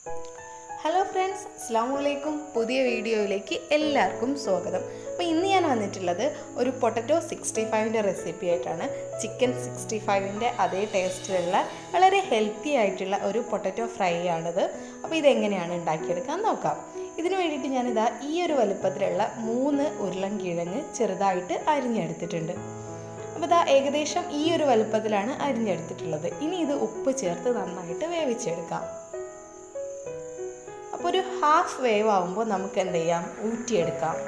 hello friends അസ്സാം വലൈക്കും പുതിയ വീഡിയോയിലേക്ക് എല്ലാവർക്കും സ്വാഗതം അപ്പോൾ ഇന്ന് ഞാൻ വന്നിട്ടുള്ളത് ഒരു പൊട്ടറ്റോ സിക്സ്റ്റി ഫൈവിൻ്റെ റെസിപ്പി ആയിട്ടാണ് ചിക്കൻ സിക്സ്റ്റി ഫൈവിൻ്റെ അതേ ടേസ്റ്റിലുള്ള വളരെ ഹെൽത്തി ആയിട്ടുള്ള ഒരു പൊട്ടറ്റോ ഫ്രൈ ആണിത് അപ്പോൾ ഇതെങ്ങനെയാണ് ഉണ്ടാക്കിയെടുക്കാൻ നോക്കാം ഇതിന് വേണ്ടിയിട്ട് ഞാനിതാ ഈ ഒരു വലുപ്പത്തിലുള്ള മൂന്ന് ഉരുളൻകിഴങ്ങ് ചെറുതായിട്ട് അരിഞ്ഞെടുത്തിട്ടുണ്ട് അപ്പോൾ ഇതാ ഏകദേശം ഈ ഒരു വലുപ്പത്തിലാണ് അരിഞ്ഞെടുത്തിട്ടുള്ളത് ഇനി ഇത് ഉപ്പ് ചേർത്ത് നന്നായിട്ട് വേവിച്ചെടുക്കാം അപ്പോൾ ഒരു ഹാഫ് വേവ് ആവുമ്പോൾ നമുക്ക് എന്ത് ചെയ്യാം ഊറ്റിയെടുക്കാം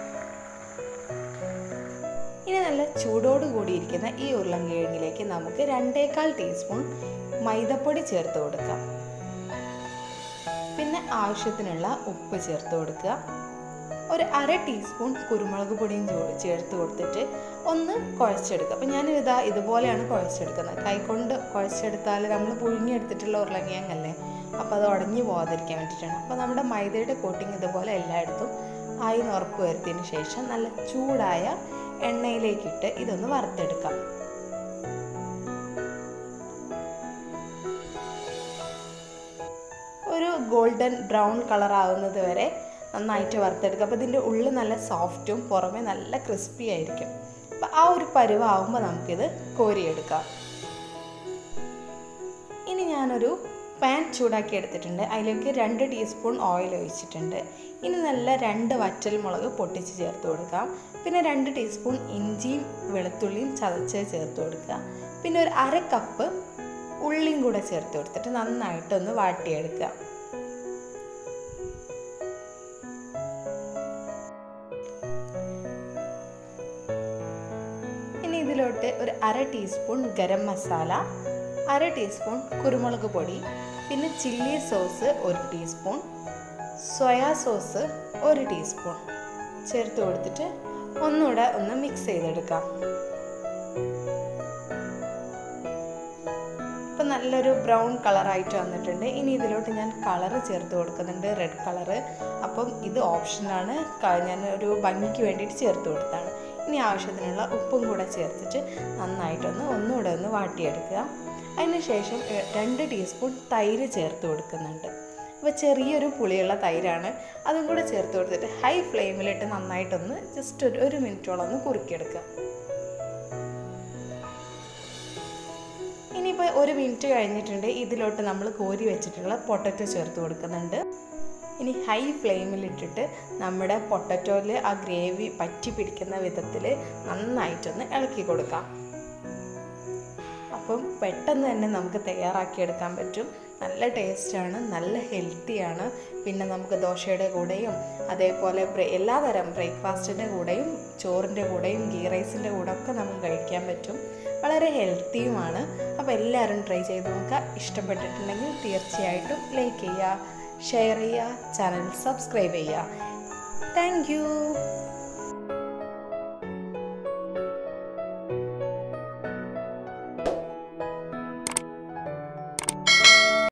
ഇനി നല്ല ചൂടോട് കൂടിയിരിക്കുന്ന ഈ ഉരുളൻകിഴങ്ങിലേക്ക് നമുക്ക് രണ്ടേകാൽ ടീസ്പൂൺ മൈദപ്പൊടി ചേർത്ത് കൊടുക്കാം പിന്നെ ആവശ്യത്തിനുള്ള ഉപ്പ് ചേർത്ത് കൊടുക്കുക ഒരു അര ടീസ്പൂൺ കുരുമുളക് പൊടിയും ചേർത്ത് കൊടുത്തിട്ട് ഒന്ന് കുഴച്ചെടുക്കുക അപ്പം ഞാൻ ഇതാ ഇതുപോലെയാണ് കുഴച്ചെടുക്കുന്നത് കൈകൊണ്ട് കുഴച്ചെടുത്താൽ നമ്മൾ പുഴുങ്ങിയെടുത്തിട്ടുള്ള ഉരുളങ്കിഴങ്ങല്ലേ അപ്പോൾ അത് ഉടഞ്ഞു പോകാതിരിക്കാൻ വേണ്ടിയിട്ടാണ് അപ്പോൾ നമ്മുടെ മൈദയുടെ കോട്ടിങ് ഇതുപോലെ എല്ലായിടത്തും ആയി ഉറപ്പ് വരുത്തിയതിന് ശേഷം നല്ല ചൂടായ എണ്ണയിലേക്കിട്ട് ഇതൊന്ന് വറുത്തെടുക്കാം ഒരു ഗോൾഡൻ ബ്രൗൺ കളർ ആവുന്നത് വരെ നന്നായിട്ട് വറുത്തെടുക്കുക അപ്പോൾ ഇതിൻ്റെ ഉള്ളിൽ നല്ല സോഫ്റ്റും പുറമേ നല്ല ക്രിസ്പി ആയിരിക്കും അപ്പോൾ ആ ഒരു പരുവാകുമ്പോൾ നമുക്കിത് കോരിയെടുക്കാം ഇനി ഞാനൊരു പാൻ ചൂടാക്കി എടുത്തിട്ടുണ്ട് അതിലേക്ക് രണ്ട് ടീസ്പൂൺ ഓയിൽ ഒഴിച്ചിട്ടുണ്ട് ഇനി നല്ല രണ്ട് വറ്റൽ മുളക് പൊട്ടിച്ച് ചേർത്ത് കൊടുക്കാം പിന്നെ രണ്ട് ടീസ്പൂൺ ഇഞ്ചിയും വെളുത്തുള്ളിയും ചതച്ച് ചേർത്ത് കൊടുക്കുക പിന്നെ ഒരു അര കപ്പ് ഉള്ളിയും കൂടെ ചേർത്ത് കൊടുത്തിട്ട് നന്നായിട്ടൊന്ന് വാട്ടിയെടുക്കുക ഇനി ഇതിലോട്ട് ഒരു അര ടീസ്പൂൺ ഗരം മസാല അര ടീസ്പൂൺ കുരുമുളക് പൊടി പിന്നെ ചില്ലി സോസ് ഒരു ടീസ്പൂൺ സോയാ സോസ് ഒരു ടീസ്പൂൺ ചേർത്ത് കൊടുത്തിട്ട് ഒന്നുകൂടെ ഒന്ന് മിക്സ് ചെയ്തെടുക്കാം ഇപ്പം നല്ലൊരു ബ്രൗൺ കളറായിട്ട് വന്നിട്ടുണ്ട് ഇനി ഇതിലോട്ട് ഞാൻ കളറ് ചേർത്ത് കൊടുക്കുന്നുണ്ട് റെഡ് കളറ് അപ്പം ഇത് ഓപ്ഷനാണ് ഞാൻ ഒരു ഭംഗിക്ക് വേണ്ടിയിട്ട് ചേർത്ത് കൊടുത്താണ് ഇനി ആവശ്യത്തിനുള്ള ഉപ്പും കൂടെ ചേർത്തിട്ട് നന്നായിട്ടൊന്ന് ഒന്നുകൂടെ ഒന്ന് വാട്ടിയെടുക്കുക അതിനുശേഷം രണ്ട് ടീസ്പൂൺ തൈര് ചേർത്ത് കൊടുക്കുന്നുണ്ട് അപ്പോൾ ചെറിയൊരു പുളിയുള്ള തൈരാണ് അതും കൂടെ ചേർത്ത് കൊടുത്തിട്ട് ഹൈ ഫ്ലെയിമിലിട്ട് നന്നായിട്ടൊന്ന് ജസ്റ്റ് ഒരു ഒരു മിനിറ്റോളം ഒന്ന് കുറുക്കിയെടുക്കുക ഇനിയിപ്പോൾ ഒരു മിനിറ്റ് കഴിഞ്ഞിട്ടുണ്ട് ഇതിലോട്ട് നമ്മൾ കോരി വെച്ചിട്ടുള്ള പൊട്ടറ്റോ ചേർത്ത് കൊടുക്കുന്നുണ്ട് ഇനി ഹൈ ഫ്ലെയിമിലിട്ടിട്ട് നമ്മുടെ പൊട്ടറ്റോയിൽ ആ ഗ്രേവി പറ്റി പിടിക്കുന്ന വിധത്തിൽ നന്നായിട്ടൊന്ന് ഇളക്കി കൊടുക്കാം അപ്പം പെട്ടെന്ന് തന്നെ നമുക്ക് തയ്യാറാക്കിയെടുക്കാൻ പറ്റും നല്ല ടേസ്റ്റാണ് നല്ല ഹെൽത്തിയാണ് പിന്നെ നമുക്ക് ദോശയുടെ കൂടെയും അതേപോലെ എല്ലാതരം ബ്രേക്ക്ഫാസ്റ്റിൻ്റെ കൂടെയും ചോറിൻ്റെ കൂടെയും ഗീ റൈസിൻ്റെ കൂടെ ഒക്കെ നമുക്ക് കഴിക്കാൻ പറ്റും വളരെ ഹെൽത്തിയുമാണ് അപ്പോൾ എല്ലാവരും ട്രൈ ചെയ്ത് നോക്കുക ഇഷ്ടപ്പെട്ടിട്ടുണ്ടെങ്കിൽ തീർച്ചയായിട്ടും ലൈക്ക് ചെയ്യുക ഷെയർ ചെയ്യുക ചാനൽ സബ്സ്ക്രൈബ് ചെയ്യുക താങ്ക്